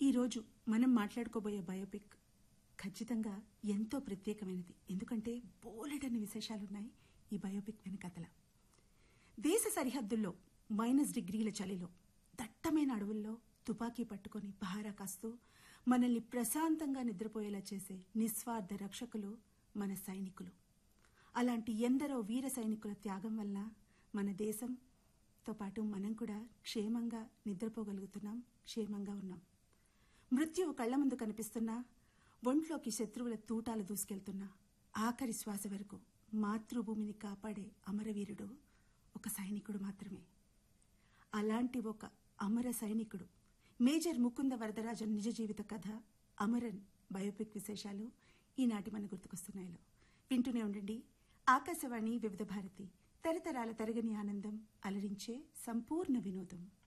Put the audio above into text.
ఈరోజు మనం మాట్లాడుకోబోయే బయోపిక్ ఖచ్చితంగా ఎంతో ప్రత్యేకమైనది ఎందుకంటే బోలెడన్ని విశేషాలున్నాయి ఈ బయోపిక్ వెనకథల దేశ సరిహద్దుల్లో మైనస్ డిగ్రీల చలిలో దట్టమైన అడవుల్లో తుపాకీ పట్టుకొని పహారా కాస్తూ మనల్ని ప్రశాంతంగా నిద్రపోయేలా చేసే నిస్వార్థ రక్షకులు మన సైనికులు అలాంటి ఎందరో వీర సైనికుల త్యాగం వల్ల మన దేశంతో పాటు మనం కూడా క్షేమంగా నిద్రపోగలుగుతున్నాం క్షేమంగా ఉన్నాం మృత్యువు కళ్ల ముందు కనిపిస్తున్నా ఒంట్లోకి శత్రువుల తూటాలు దూసుకెళ్తున్నా ఆఖరి శ్వాస వరకు మాతృభూమిని కాపాడే అమరవీరుడు ఒక సైనికుడు మాత్రమే అలాంటి ఒక అమర సైనికుడు మేజర్ ముకుంద వరదరాజన్ నిజ జీవిత కథ అమరన్ బయోపిక్ విశేషాలు ఈనాటి మన గుర్తుకొస్తున్నాయిలో వింటూనే ఉండండి ఆకాశవాణి వివిధ భారతి తరతరాల తరగని ఆనందం అలరించే సంపూర్ణ వినోదం